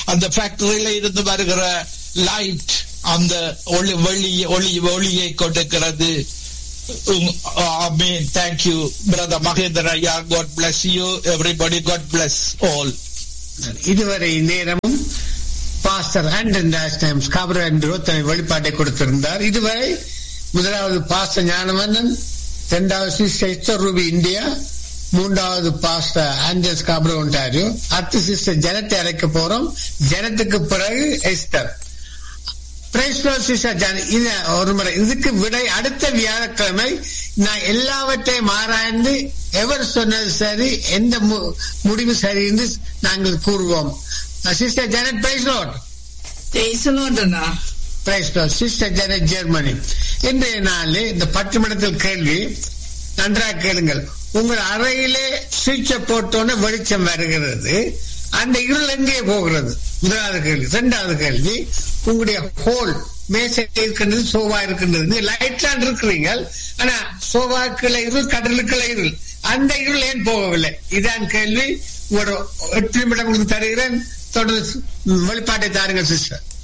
அந்த ஃபேக்டரியில இருந்து வருகிற லைட் அந்த ஒளி ஒளி ஒளி ஒளியை கொடுக்கிறது Amen. Thank you, Brother Mahendra. Yeah, God bless you. Everybody, God bless all. இதுவரை நேரமும் பாஸ்டர் ஆண்டன் டைம்ஸ் கபர் என்று தன் வெளிப்பாட்டை கொடுத்திருந்தார் இதுவரை முதலாவது பாஸ்டர் ஞானவந்தன் இரண்டாவது சிஸ்டர் எஸ்தர் ரூபி இந்தியா மூன்றாவது பாஸ்டர் ஆண்டர்ஸ் காப்ரோ ஒன்டாரியோ அடுத்த சிஸ்டர் ஜனத்தை அழைக்க போறோம் ஜனத்துக்கு பிறகு Esther Praise Lord, Sister Jan. இது ஒரு முறை இதுக்கு விடை அடுத்த வியாழக்கிழமை நான் எல்லாவற்றையும் ஆராய்ந்து எவர் சொன்னது சரி எந்த மு- முடிவு சரி என்று நாங்கள் கூறுவோம் சிஸ்டர் ஜனட் பிரைஸ் லோட் பேசலோண்டனா praise Lord sister Janet Germany இன்றைய நாளில் இந்த பத்து நிமிடத்தில் கேள்வி நன்றாக கேளுங்கள் உங்கள் அறையிலே சுவிட்சை போட்டோன்னே வெளிச்சம் வருகிறது அந்த இருள் எங்கே போகிறது முதலாவது கேள்வி இரண்டாவது கேள்வி உங்களுடைய ஹோல் மேசை இருக்கின்றது சோபா இருக்கின்றது நீங்க லைட்லாம் இருக்கிறீங்க ஆனா சோபாக்குள்ள இருள் கடலுக்குள்ள இருள் அந்த இருள் ஏன் போகவில்லை இதான் கேள்வி உங்களோட எட்டு நிமிடம் உங்களுக்கு தருகிறேன் தொடர்ந்து வெளிப்பாட்டை தாருங்கள் சிஸ்டர்